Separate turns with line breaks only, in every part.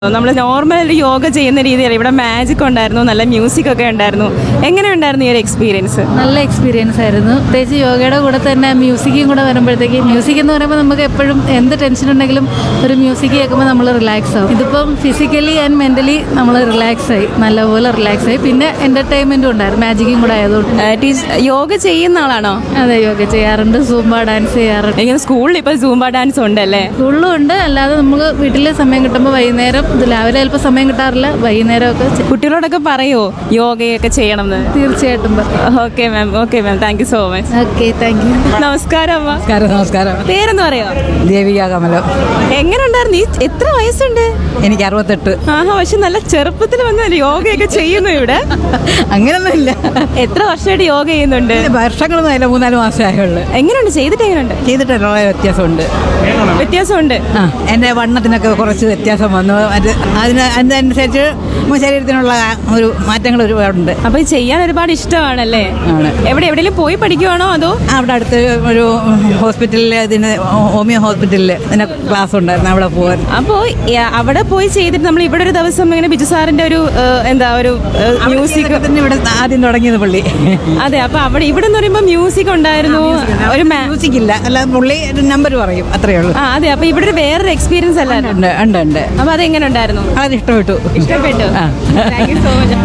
നമ്മൾ നോർമൽ ഒരു യോഗ ചെയ്യുന്ന രീതിയിൽ ഇവിടെ മാജിക് ഉണ്ടായിരുന്നു നല്ല മ്യൂസിക് ഒക്കെ ഉണ്ടായിരുന്നു എങ്ങനെ ഉണ്ടായിരുന്നു ഈ ഒരു എക്സ്പീരിയൻസ്
നല്ല എക്സ്പീരിയൻസ് ആയിരുന്നു പ്രത്യേകിച്ച് യോഗയുടെ കൂടെ തന്നെ മ്യൂസിക്കും കൂടെ വരുമ്പോഴത്തേക്ക് മ്യൂസിക് എന്ന് പറയുമ്പോൾ നമുക്ക് എപ്പോഴും എന്ത് ടെൻഷൻ ഉണ്ടെങ്കിലും ഒരു മ്യൂസിക് കേൾക്കുമ്പോൾ നമ്മൾ റിലാക്സ് ആവും ഇതിപ്പം ഫിസിക്കലി ആൻഡ് മെൻ്റലി നമ്മൾ റിലാക്സ് ആയി നല്ലപോലെ റിലാക്സ് ആയി പിന്നെ എൻ്റർടൈൻമെൻറ്റും ഉണ്ടായിരുന്നു മാജിക്കും കൂടെ ആയതുകൊണ്ട്
യോഗ ചെയ്യുന്ന ആളാണോ
അതെ യോഗ ചെയ്യാറുണ്ട് സൂംബ ഡാൻസ് ചെയ്യാറുണ്ട്
എനിക്ക് സ്കൂളിൽ ഇപ്പോൾ സൂംബ ഡാൻസ് ഉണ്ടല്ലേ
സ്കൂളിലും ഉണ്ട് അല്ലാതെ നമുക്ക് വീട്ടിൽ സമയം കിട്ടുമ്പോൾ വൈകുന്നേരം ഇത് രാവിലെ ചിലപ്പോൾ സമയം കിട്ടാറില്ല വൈകുന്നേരമൊക്കെ ചെ-
കുട്ടികളോടൊക്കെ പറയോ യോഗയൊക്കെ ചെയ്യണം എന്ന്
തീർച്ചയായിട്ടും പറയും
okay ma'am okay ma'am thank you so much
okay thank you
നമസ്കാരം അമ്മ
നമസ്കാരം നമസ്കാരം
പേരെന്ന് പറയോ
ദേവിക കമലം
എങ്ങനെ ഉണ്ടായിരുന്നു ഈ എത്ര വയസ്സുണ്ട്
എനിക്ക് അറുപത്തെട്ട്
ആഹാ പക്ഷെ നല്ല ചെറുപ്പത്തിൽ വന്ന് യോഗയൊക്കെ ചെയ്യുന്നു ഇവിടെ
അങ്ങനൊന്നുമില്ല
എത്ര വർഷമായിട്ട് യോഗ ചെയ്യുന്നുണ്ട്
വർഷങ്ങളൊന്നും അതില്ല മൂന്നാല് മാസമായുള്ളു
എങ്ങനെയുണ്ട് ചെയ്തിട്ട് എങ്ങനെയുണ്ട്
ചെയ്തിട്ട് വളരെ വ്യത്യാസമുണ്ട്
വ്യത്യാസമുണ്ട്
ആ എൻ്റെ വണ്ണത്തിനൊക്കെ കുറച്ച് വ്യത്യാസം വന്നു അത് അതിന് അതിനനുസരിച്ച് നമ്മുടെ ശരീരത്തിനുള്ള ഒരു മാറ്റങ്ങൾ ഒരുപാടുണ്ട്
അപ്പൊ ഇത് ചെയ്യാൻ ഒരുപാട് ഇഷ്ടമാണല്ലേ
ആണ്.
എവിടെ എവിടെയെങ്കിലും പോയി പഠിക്കുവാണോ അതോ
അവിടെ അടുത്ത് ഒരു ഹോസ്പിറ്റലിൽ ഇതിന് ഹോമിയോ ഹോസ്പിറ്റലിൽ ഇതിന് ക്ലാസ് ഉണ്ടായിരുന്നു അവിടെ പോകാൻ
അപ്പോ ഏ, അവിടെ പോയി ചെയ്തിട്ട് നമ്മൾ ഇവിടെ ഒരു ദിവസം ഇങ്ങനെ ബിജു സാറിന്റെ ഒരു ഏ, എന്താ ഒരു മ്യൂസിക്
ഇതൊക്കെ തന്നെ ഇവിടെ ആദ്യം തുടങ്ങിയത് പുള്ളി
അതെ അപ്പൊ അവിടെ ഇവിടെ എന്ന് പറയുമ്പോ മ്യൂസിക് ഉണ്ടായിരുന്നു ഒരു മാ-
മ്യൂസിക് ഇല്ല അല്ല പുള്ളി ഒരു നമ്പർ പറയും അത്രയേ ഉള്ളൂ
ആ അതെ അപ്പൊ ഇവിടെ ഒരു വേറൊരു എക്സ്പീരിയൻസ് അല്ലായിരുന്നു
ഉണ്ട് ഉണ്ട് ഉണ്ട്
അപ്പൊ അത് എങ്ങനെ ഉണ്ടായിരുന്നു
അത് ഇഷ്ടപ്പെട്ടു
ഇഷ്ടപ്പെട്ടു
ആ.
Thank you so much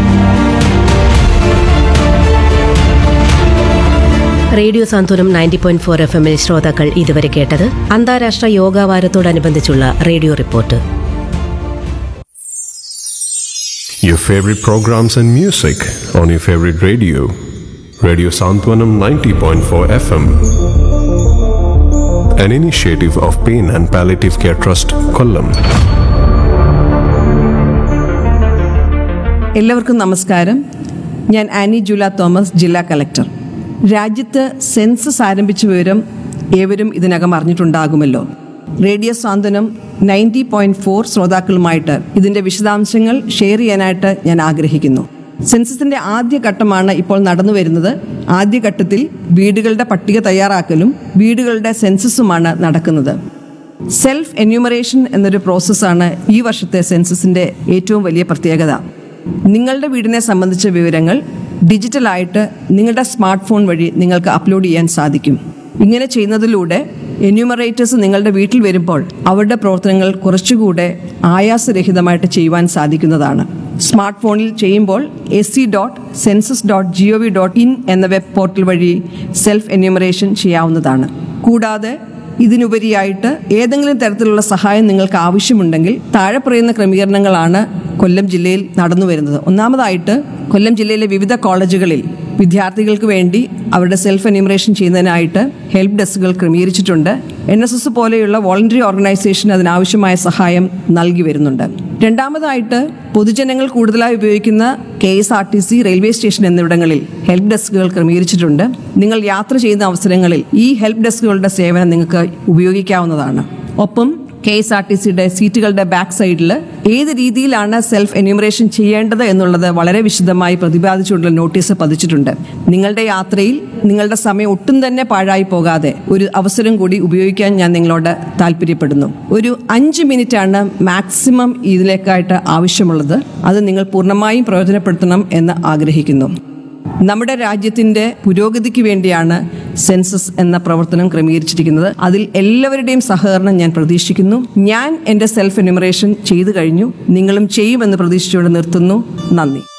radio Santhwanam ninety point four F എമ്മിൽ ശ്രോതാക്കൾ ഇതുവരെ കേട്ടത് അന്താരാഷ്ട്ര യോഗാ വാരത്തോടനുബന്ധിച്ചുള്ള radio report
Your favorite programs and music on your favorite radio. Radio Santwanam 90.4 FM. An initiative of Pain and Palliative Care Trust, Kollam.
എല്ലാവർക്കും നമസ്കാരം ഞാൻ Annie Jula Thomas ജില്ലാ കലക്ടർ രാജ്യത്ത് സെൻസസ് ആരംഭിച്ച വിവരം ഏവരും ഇതിനകം അറിഞ്ഞിട്ടുണ്ടാകുമല്ലോ radio Santhwanam ninety point four ശ്രോതാക്കളുമായിട്ട് ഇതിന്റെ വിശദാംശങ്ങൾ ഷെയർ ചെയ്യാനായിട്ട് ഞാൻ ആഗ്രഹിക്കുന്നു സെൻസസിന്റെ ആദ്യ ഘട്ടമാണ് ഇപ്പോൾ നടന്നു വരുന്നത് ആദ്യഘട്ടത്തിൽ വീടുകളുടെ പട്ടിക തയ്യാറാക്കലും വീടുകളുടെ സെൻസസുമാണ് നടക്കുന്നത് സെൽഫ് എന്യൂമറേഷൻ എന്നൊരു പ്രോസസ്സാണ് ഈ വർഷത്തെ സെൻസസിന്റെ ഏറ്റവും വലിയ പ്രത്യേകത നിങ്ങളുടെ വീടിനെ സംബന്ധിച്ച വിവരങ്ങൾ ഡിജിറ്റലായിട്ട് നിങ്ങളുടെ സ്മാർട്ട് ഫോൺ വഴി നിങ്ങൾക്ക് അപ്ലോഡ് ചെയ്യാൻ സാധിക്കും ഇങ്ങനെ ചെയ്യുന്നതിലൂടെ എന്യൂമറേറ്റേഴ്സ് നിങ്ങളുടെ വീട്ടിൽ വരുമ്പോൾ അവരുടെ പ്രവർത്തനങ്ങൾ കുറച്ചുകൂടെ ആയാസരഹിതമായിട്ട് ചെയ്യുവാൻ സാധിക്കുന്നതാണ് സ്മാർട്ട് ഫോണിൽ ചെയ്യുമ്പോൾ S C dot census dot G O V dot in എന്ന വെബ് പോർട്ടൽ വഴി സെൽഫ് എന്യൂമറേഷൻ ചെയ്യാവുന്നതാണ് കൂടാതെ ഇതിനുപരിയായിട്ട് ഏതെങ്കിലും തരത്തിലുള്ള സഹായം നിങ്ങൾക്ക് ആവശ്യമുണ്ടെങ്കിൽ താഴെ പറയുന്ന ക്രമീകരണങ്ങളാണ് കൊല്ലം ജില്ലയിൽ നടന്നു വരുന്നത് ഒന്നാമതായിട്ട് കൊല്ലം ജില്ലയിലെ വിവിധ കോളേജുകളിൽ വിദ്യാർത്ഥികൾക്ക് വേണ്ടി അവരുടെ സെൽഫ് എന്യൂമറേഷൻ ചെയ്യുന്നതിനായിട്ട് ഹെൽപ്പ് ഡെസ്കുകൾ ക്രമീകരിച്ചിട്ടുണ്ട് എൻ എസ് എസ് പോലെയുള്ള വോളണ്ടറി ഓർഗനൈസേഷൻ അതിനാവശ്യമായ സഹായം നൽകി വരുന്നുണ്ട് രണ്ടാമതായിട്ട് പൊതുജനങ്ങൾ കൂടുതലായി ഉപയോഗിക്കുന്ന K S R T C railway station എന്നിവിടങ്ങളിൽ ഹെൽപ്പ് ഡെസ്കുകൾ ക്രമീകരിച്ചിട്ടുണ്ട് നിങ്ങൾ യാത്ര ചെയ്യുന്ന അവസരങ്ങളിൽ ഈ ഹെൽപ്പ് ഡെസ്കുകളുടെ സേവനം നിങ്ങൾക്ക് ഉപയോഗിക്കാവുന്നതാണ് ഒപ്പം കെ എസ് ആർ ടി സിയുടെ സീറ്റുകളുടെ ബാക്ക് സൈഡിൽ ഏത് രീതിയിലാണ് സെൽഫ് എന്യൂമറേഷൻ ചെയ്യേണ്ടത് എന്നുള്ളത് വളരെ വിശദമായി പ്രതിപാദിച്ചുകൊണ്ടുള്ള നോട്ടീസ് പതിച്ചിട്ടുണ്ട് നിങ്ങളുടെ യാത്രയിൽ നിങ്ങളുടെ സമയം ഒട്ടും തന്നെ പാഴായി പോകാതെ ഒരു അവസരം കൂടി ഉപയോഗിക്കാൻ ഞാൻ നിങ്ങളോട് താല്പര്യപ്പെടുന്നു ഒരു അഞ്ച് മിനിറ്റ് ആണ് മാക്സിമം ഇതിലേക്കായിട്ട് ആവശ്യമുള്ളത് അത് നിങ്ങൾ പൂർണ്ണമായും പ്രയോജനപ്പെടുത്തണം എന്ന് ആഗ്രഹിക്കുന്നു നമ്മുടെ രാജ്യത്തിന്റെ പുരോഗതിക്ക് വേണ്ടിയാണ് സെൻസസ് എന്ന പ്രവർത്തനം ക്രമീകരിച്ചിരിക്കുന്നത് അതിൽ എല്ലാവരുടെയും സഹകരണം ഞാൻ പ്രതീക്ഷിക്കുന്നു ഞാൻ എൻ്റെ സെൽഫ് എന്യൂമറേഷൻ ചെയ്തു കഴിഞ്ഞു നിങ്ങളും ചെയ്യുമെന്ന് പ്രതീക്ഷിച്ചുകൊണ്ട് നിർത്തുന്നു നന്ദി